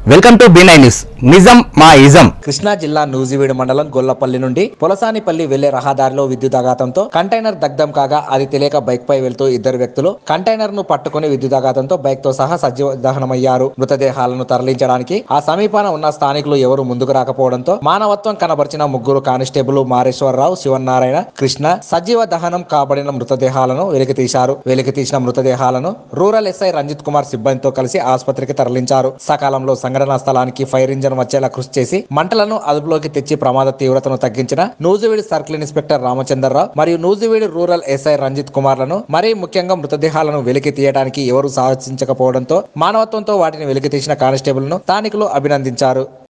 welcome to be news నిజం మా ism Krishna జిల్లా నూజివీడు మండలం గొల్లపల్లి నుండి పొలసానిపల్లి వెళ్లే రహదారిలో విద్యుదాఘాతంతో కంటైనర్ దగ్ధం కాగా అది తెలియక బైక్ పై వెళ్తూ ఇద్దరు వ్యక్తులు కంటైనర్ ను పట్టుకుని విద్యుదాఘాతంతో బైక్ తో సహా సజీవ దహనమయ్యారు మృతదేహాలను తరలించడానికి ఆ సమీపాన ఉన్న స్థానికులు ఎవరు ముందుకు రాకపోవడంతో మానవత్వం కనబరిచిన ముగ్గురు కానిస్టేబుల్ మారేశ్వరరావు శివనారాయణ కృష్ణ సజీవ దహనం కాబడిన మృతదేహాలను వెలికి తీశారు వెలికి తీసిన మృతదేహాలను రూరల్ ఎస్ఐ రంజిత్ కుమార్ సిబ్బందితో కలిసి ఆసుపత్రికి తరలించారు సకాలంలో సంఘటనా స్థలానికి ఫైర్ ఇంజన్ వచ్చేలా కృషి చేసి మంటలను అదుపులోకి తెచ్చి ప్రమాద తీవ్రతను తగ్గించిన నూజివీడు సర్కిల్ ఇన్స్పెక్టర్ రామచంద్రరావు మరియు నూజివీడు రూరల్ ఎస్ఐ రంజిత్ కుమార్లను మరీ ముఖ్యంగా మృతదేహాలను వెలికి తీయడానికి ఎవరు సాహసించకపోవడంతో మానవత్వంతో వాటిని వెలికి తీసిన కానిస్టేబుల్ ను స్థానికులు అభినందించారు